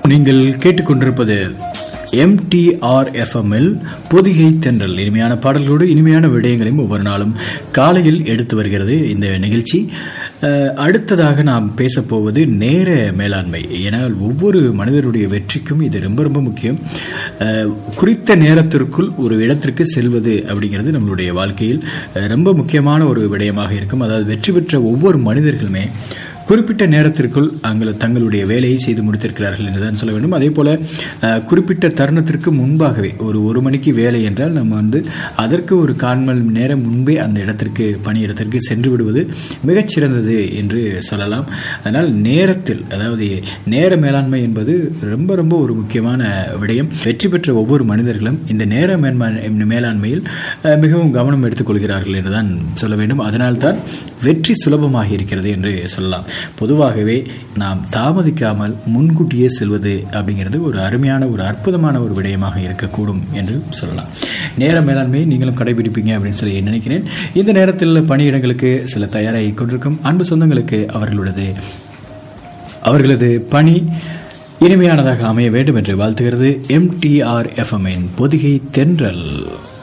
நீங்கள் கேட்டுக்கொண்டிருப்பது எம்டிஆர் எஃப்எம்எல் பொதிகை தென்றல் இனிமையான பாடல்களோடு இனிமையான விடயங்களையும் ஒவ்வொரு நாளும் காலையில் எடுத்து வருகிறது இந்த நிகழ்ச்சி அஹ், அடுத்ததாக நாம் பேசப்போவது நேர மேலாண்மை ஏனால் ஒவ்வொரு மனிதருடைய வெற்றிக்கும் இது ரொம்ப ரொம்ப முக்கியம் அஹ், குறித்த நேரத்திற்குள் ஒரு இடத்திற்கு செல்வது அப்படிங்கிறது நம்மளுடைய வாழ்க்கையில் அஹ், ரொம்ப முக்கியமான ஒரு விடயமாக இருக்கும் அதாவது வெற்றி பெற்ற ஒவ்வொரு மனிதர்களுமே குறிப்பிட்ட நேரத்திற்குள் அங்கள் தங்களுடைய வேலையை செய்து முடித்திருக்கிறார்கள் என்றுதான் சொல்ல வேண்டும் அதே போல அஹ், குறிப்பிட்ட தருணத்திற்கு முன்பாகவே ஒரு ஒரு மணிக்கு வேலை என்றால் நம்ம வந்து அதற்கு ஒரு கால் மணி நேரம் முன்பே அந்த இடத்திற்கு பணியிடத்திற்கு சென்று விடுவது மிகச் சிறந்தது என்று சொல்லலாம் அதனால் நேரத்தில் அதாவது நேர மேலாண்மை என்பது ரொம்ப ரொம்ப ஒரு முக்கியமான விடயம் வெற்றி பெற்ற ஒவ்வொரு மனிதர்களும் இந்த நேர மேன்மை மேலாண்மையில் அஹ், மிகவும் கவனம் எடுத்துக்கொள்கிறார்கள் என்றுதான் சொல்ல வேண்டும் அதனால்தான் வெற்றி சுலபமாக இருக்கிறது என்று சொல்லலாம் பொதுவாகவே நாம் தாமதிக்காமல் முன்கூட்டியே செல்வது அப்படிங்கிறது ஒரு அருமையான ஒரு அற்புதமான ஒரு விடயமாக இருக்கக்கூடும் என்று சொல்லலாம் நேர மேலாண்மையை நீங்களும் கடைபிடிப்பீங்க அப்படின்னு சொல்லி நினைக்கிறேன் இந்த நேரத்தில் பணியிடங்களுக்கு சில தயாராகி கொண்டிருக்கும் அன்பு சொந்தங்களுக்கு அவர்களது அவர்களது பணி இனிமையானதாக அமைய வேண்டும் என்று வாழ்த்துகிறது எம்டிஆர் எஃப்எம்என் பொதிகை தென்றல்